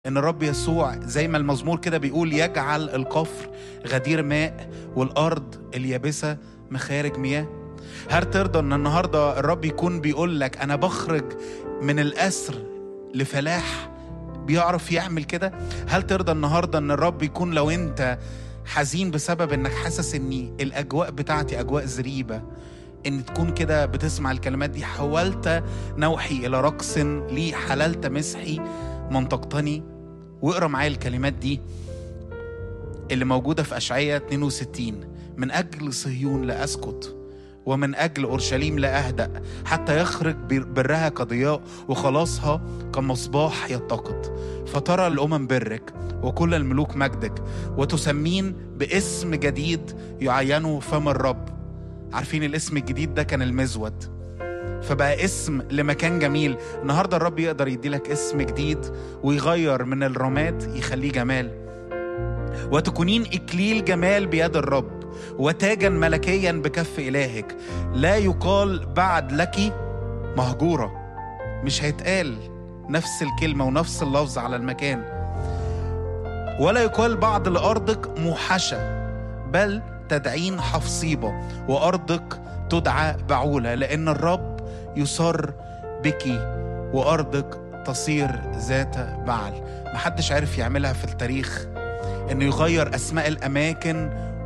ان الرب يسوع زي ما المزمور كده بيقول يجعل القفر غدير ماء والارض اليابسه مخارج مياه هل ترضى ان النهارده الرب يكون بيقول لك انا بخرج من الاسر لفلاح بيعرف يعمل كده هل ترضى النهارده ان الرب يكون لو انت حزين بسبب انك حاسس ان الاجواء بتاعتي اجواء زريبه ان تكون كده بتسمع الكلمات دي حولت نوحي الى رقص لي حللت مسحي منطقتني واقرا معايا الكلمات دي اللي موجوده في اشعياء 62 من اجل صهيون لا اسكت ومن اجل اورشليم لا اهدا حتى يخرج برها كضياء وخلاصها كمصباح يتقد فترى الامم برك وكل الملوك مجدك وتسمين باسم جديد يعينه فم الرب عارفين الاسم الجديد ده كان المزود فبقى اسم لمكان جميل النهارده الرب يقدر يدي لك اسم جديد ويغير من الرماد يخليه جمال وتكونين اكليل جمال بيد الرب وتاجا ملكيا بكف الهك لا يقال بعد لك مهجوره مش هيتقال نفس الكلمه ونفس اللفظ على المكان ولا يقال بعد لارضك موحشه بل تدعين حفصيبه وارضك تدعى بعوله لان الرب يصر بك وارضك تصير ذات بعل محدش عارف يعملها في التاريخ انه يغير اسماء الاماكن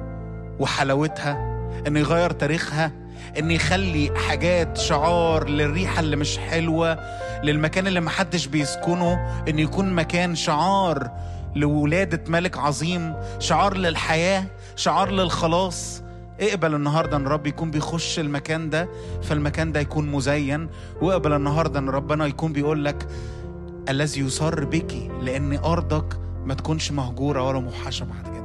وحلاوتها انه يغير تاريخها انه يخلي حاجات شعار للريحه اللي مش حلوه للمكان اللي محدش بيسكنه انه يكون مكان شعار لولادة ملك عظيم شعار للحياة شعار للخلاص اقبل النهاردة ان رب يكون بيخش المكان ده فالمكان ده يكون مزين واقبل النهاردة ان ربنا يكون بيقول لك الذي يصر بك لان ارضك ما تكونش مهجورة ولا موحشة بعد كده